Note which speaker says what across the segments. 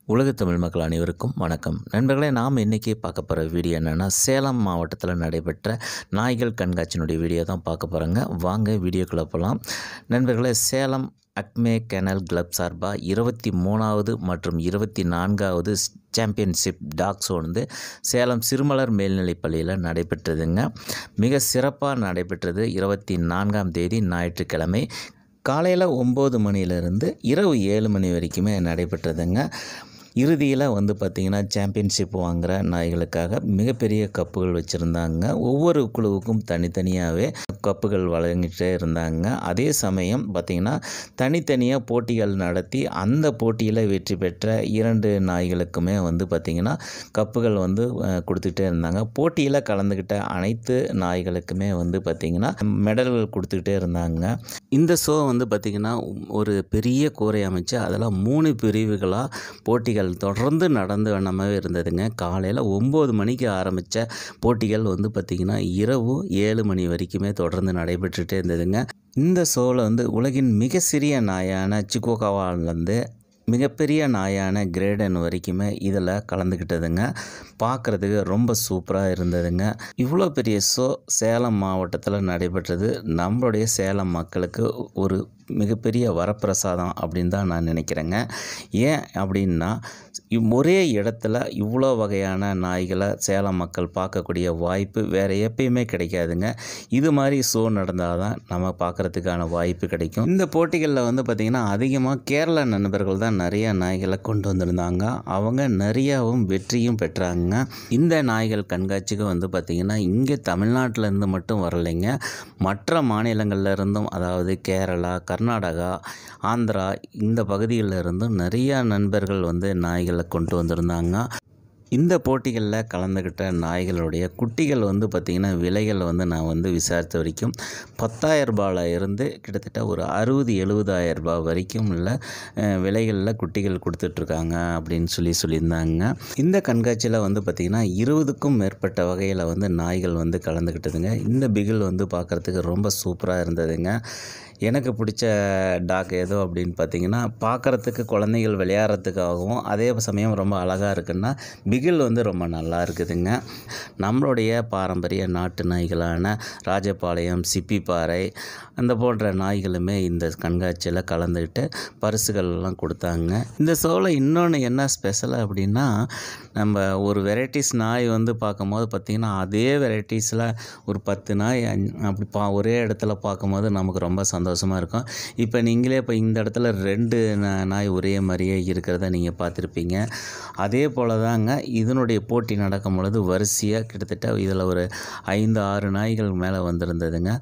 Speaker 1: உலகத் தமிழ் மக்கள் அனைவருக்கும் வணக்கம் நண்பர்களே நாம் இன்றைக்கி பார்க்க போகிற வீடியோ என்னென்னா சேலம் மாவட்டத்தில் நடைபெற்ற நாய்கள் கண்காட்சியினுடைய வீடியோ தான் பார்க்க போகிறோங்க வாங்க வீடியோக்குள்ளே போகலாம் நண்பர்களே சேலம் அக்மே கெனல் கிளப் சார்பாக இருபத்தி மூணாவது மற்றும் இருபத்தி நான்காவது சாம்பியன்ஷிப் டாக் ஷோ வந்து சேலம் சிறுமலர் மேல்நிலைப் பள்ளியில் நடைபெற்றதுங்க மிக சிறப்பாக நடைபெற்றது இருபத்தி நான்காம் தேதி ஞாயிற்றுக்கிழமை காலையில் ஒம்பது மணியிலிருந்து இரவு ஏழு மணி வரைக்குமே நடைபெற்றதுங்க இறுதியில் வந்து பார்த்திங்கன்னா சாம்பியன்ஷிப் வாங்குகிற நாய்களுக்காக மிகப்பெரிய கப்புகள் வச்சுருந்தாங்க ஒவ்வொரு குழுவுக்கும் தனித்தனியாகவே கப்புகள் வழங்கிட்டே இருந்தாங்க அதே சமயம் பார்த்திங்கன்னா தனித்தனியாக போட்டிகள் நடத்தி அந்த போட்டியில் வெற்றி பெற்ற இரண்டு நாய்களுக்குமே வந்து பார்த்திங்கன்னா கப்புகள் வந்து அஹ், கொடுத்துட்டே இருந்தாங்க போட்டியில் கலந்துக்கிட்ட அனைத்து நாய்களுக்குமே வந்து பார்த்திங்கன்னா மெடல்கள் கொடுத்துக்கிட்டே இருந்தாங்க இந்த ஷோ வந்து பார்த்திங்கன்னா ஒரு பெரிய கூரை அமைச்சு அதில் மூணு பிரிவுகளாக போட்டிகள் தொடர்ந்து நடந்து வண்ணமாகவே இருந்ததுங்க காலையில் ஒம்பது மணிக்கு ஆரம்பித்த போட்டிகள் வந்து பார்த்திங்கன்னா இரவு ஏழு மணி வரைக்குமே தொடர்ந்து நடைபெற்றுட்டே இருந்ததுங்க இந்த ஷோவில் வந்து உலகின் மிக சிறிய நாயான சிக்கோகாவாலேருந்து மிகப்பெரிய நாயான கிரேடன் வரைக்குமே இதில் கலந்துக்கிட்டதுங்க பார்க்குறதுக்கு ரொம்ப சூப்பராக இருந்ததுங்க இவ்வளோ பெரிய ஷோ சேலம் மாவட்டத்தில் நடைபெற்றது நம்மளுடைய சேலம் மக்களுக்கு ஒரு மிகப்பெரிய வரப்பிரசாதம் அப்படின்னு தான் நான் நினைக்கிறேங்க ஏன் அப்படின்னா இவ் ஒரே இடத்துல இவ்வளோ வகையான நாய்களை சேலம் மக்கள் பார்க்கக்கூடிய வாய்ப்பு வேறு எப்பயுமே கிடைக்காதுங்க இது மாதிரி ஷோ நடந்தால் தான் நம்ம பார்க்குறதுக்கான வாய்ப்பு கிடைக்கும் இந்த போட்டிகளில் வந்து பார்த்திங்கன்னா அதிகமாக கேரள நண்பர்கள் தான் நிறைய நாய்களை கொண்டு வந்திருந்தாங்க அவங்க நிறையாவும் வெற்றியும் பெற்றாங்க இந்த நாய்கள் கண்காட்சிக்கு வந்து பார்த்திங்கன்னா இங்கே தமிழ்நாட்டில் இருந்து மட்டும் வரலைங்க மற்ற மாநிலங்கள்ல இருந்தும் அதாவது கேரளா கர்நாடகா ஆந்திரா இந்த பகுதிகளில் இருந்தும் நிறையா நண்பர்கள் வந்து நாய்களை கொண்டு வந்திருந்தாங்க இந்த போட்டிகளில் கலந்துக்கிட்ட நாய்களுடைய குட்டிகள் வந்து பார்த்திங்கன்னா விலைகள் வந்து நான் வந்து விசாரித்த வரைக்கும் பத்தாயிரம் ரூபாயில் இருந்து கிட்டத்தட்ட ஒரு அறுபது எழுபதாயிரம் ரூபாய் வரைக்கும் உள்ள அஹ், விலைகளில் குட்டிகள் கொடுத்துட்ருக்காங்க அப்படின்னு சொல்லி சொல்லியிருந்தாங்க இந்த கண்காட்சியில் வந்து பார்த்திங்கன்னா இருபதுக்கும் மேற்பட்ட வகையில் வந்து நாய்கள் வந்து கலந்துக்கிட்டதுங்க இந்த பிகில் வந்து பார்க்குறதுக்கு ரொம்ப சூப்பராக இருந்ததுங்க எனக்கு பிடிச்ச டாக் ஏதோ அப்படின்னு பார்த்தீங்கன்னா பார்க்குறதுக்கு குழந்தைகள் விளையாடுறதுக்காகவும் அதே சமயம் ரொம்ப அழகாக இருக்குன்னா பிகில் வந்து ரொம்ப நல்லா இருக்குதுங்க நம்மளுடைய பாரம்பரிய நாட்டு நாய்களான ராஜபாளையம் சிப்பிப்பாறை அந்த போன்ற நாய்களுமே இந்த கண்காட்சியில் கலந்துக்கிட்டு பரிசுகள் எல்லாம் கொடுத்தாங்க இந்த ஷோவில் இன்னொன்று என்ன ஸ்பெஷல் அப்படின்னா நம்ம ஒரு வெரைட்டிஸ் நாய் வந்து பார்க்கும்போது பார்த்திங்கன்னா அதே வெரைட்டிஸில் ஒரு பத்து நாய் அஞ்- அப்படி பா ஒரே இடத்துல பார்க்கும்போது நமக்கு ரொம்ப சந்தோஷமாக இருக்கும் இப்போ நீங்களே இப்போ இந்த இடத்துல ரெண்டு நா- நாய் ஒரே மாதிரியே இருக்கிறத நீங்கள் பார்த்துருப்பீங்க அதே போல் தாங்க இதனுடைய போட்டி நடக்கும் பொழுது வரிசையாக கிட்டத்தட்ட இதில் ஒரு ஐந்து ஆறு நாய்கள் மேலே வந்திருந்ததுங்க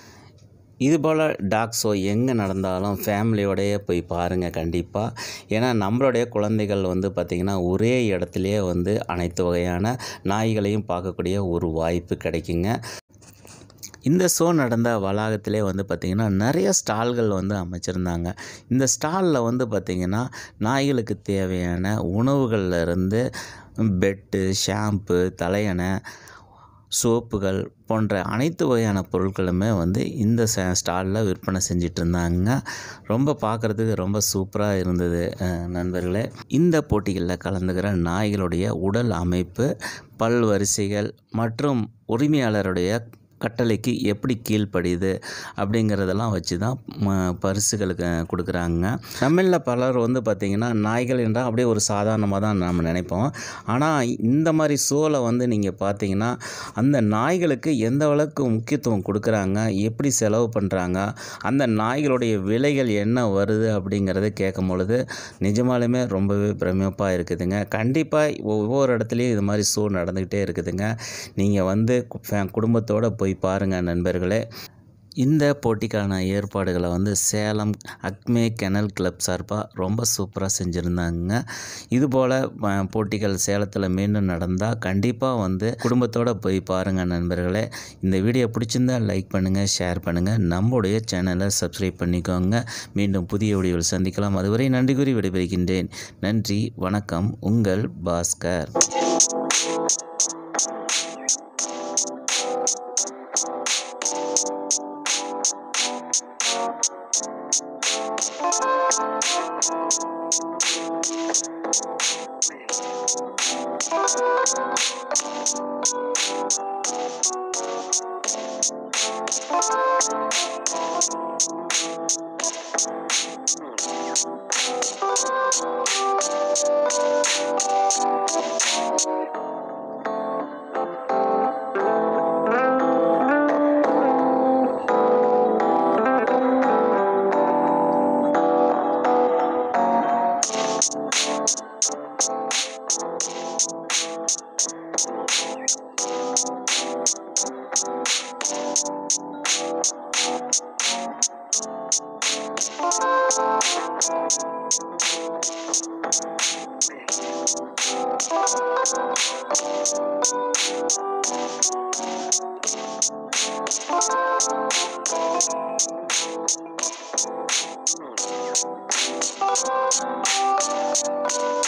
Speaker 1: இது போல் டாக் ஷோ எங்கே நடந்தாலும் ஃபேமிலியோடயே போய் பாருங்கள் கண்டிப்பாக ஏன்னா நம்மளுடைய குழந்தைகள் வந்து பார்த்திங்கன்னா ஒரே இடத்துலையே வந்து அனைத்து வகையான நாய்களையும் பார்க்கக்கூடிய ஒரு வாய்ப்பு கிடைக்குங்க இந்த ஷோ நடந்த வளாகத்திலே வந்து பார்த்திங்கன்னா நிறைய ஸ்டால்கள் வந்து அமைச்சிருந்தாங்க இந்த ஸ்டாலில் வந்து பார்த்திங்கன்னா நாய்களுக்கு தேவையான உணவுகள்ல இருந்து பெட்டு ஷாம்பு தலையணை சோப்புகள் போன்ற அனைத்து வகையான பொருட்களுமே வந்து இந்த ஸ்டாலில் விற்பனை செஞ்சிட்டு இருந்தாங்க ரொம்ப பார்க்குறதுக்கு ரொம்ப சூப்பராக இருந்தது அஹ், நண்பர்களே இந்த போட்டிகளில் கலந்துக்கிற நாய்களுடைய உடல் அமைப்பு பல் வரிசைகள் மற்றும் உரிமையாளருடைய கட்டளைக்கு எப்படி கீழ்ப்படியுது அப்படிங்கிறதெல்லாம் வச்சு தான் ம- பரிசுகளுக்கு கொடுக்குறாங்க தமிழில் பலர் வந்து பார்த்திங்கன்னா நாய்கள் என்றால் அப்படியே ஒரு சாதாரணமாக தான் நம்ம நினைப்போம் ஆனால் இந்த மாதிரி ஷோவில் வந்து நீங்கள் பார்த்தீங்கன்னா அந்த நாய்களுக்கு எந்த அளவுக்கு முக்கியத்துவம் கொடுக்குறாங்க எப்படி செலவு பண்ணுறாங்க அந்த நாய்களுடைய விலைகள் என்ன வருது அப்படிங்கிறத கேட்கும் பொழுது நிஜமாலுமே ரொம்பவே பிரமிப்பாக இருக்குதுங்க கண்டிப்பாக ஒவ்வொரு இடத்துலையும் இது மாதிரி ஷோ நடந்துக்கிட்டே இருக்குதுங்க நீங்கள் வந்து கு- ஃபே- குடும்பத்தோட போய் பாருங்கள் நண்பர்களே இந்த போட்டிக்கான ஏற்பாடுகளை வந்து சேலம் அக்மே கெனல் கிளப் சார்பாக ரொம்ப சூப்பராக செஞ்சுருந்தாங்க இதுபோல் அஹ், போட்டிகள் சேலத்தில் மீண்டும் நடந்தால் கண்டிப்பாக வந்து குடும்பத்தோடு போய் பாருங்கள் நண்பர்களே இந்த வீடியோ பிடிச்சிருந்தா லைக் பண்ணுங்கள் ஷேர் பண்ணுங்கள் நம்முடைய சேனலை சப்ஸ்கிரைப் பண்ணிக்கோங்க மீண்டும் புதிய வீடியோவில் சந்திக்கலாம் அதுவரை நன்றி கூறி விடைபெறுகின்றேன் நன்றி வணக்கம் உங்கள் பாஸ்கர்
Speaker 2: Thank you.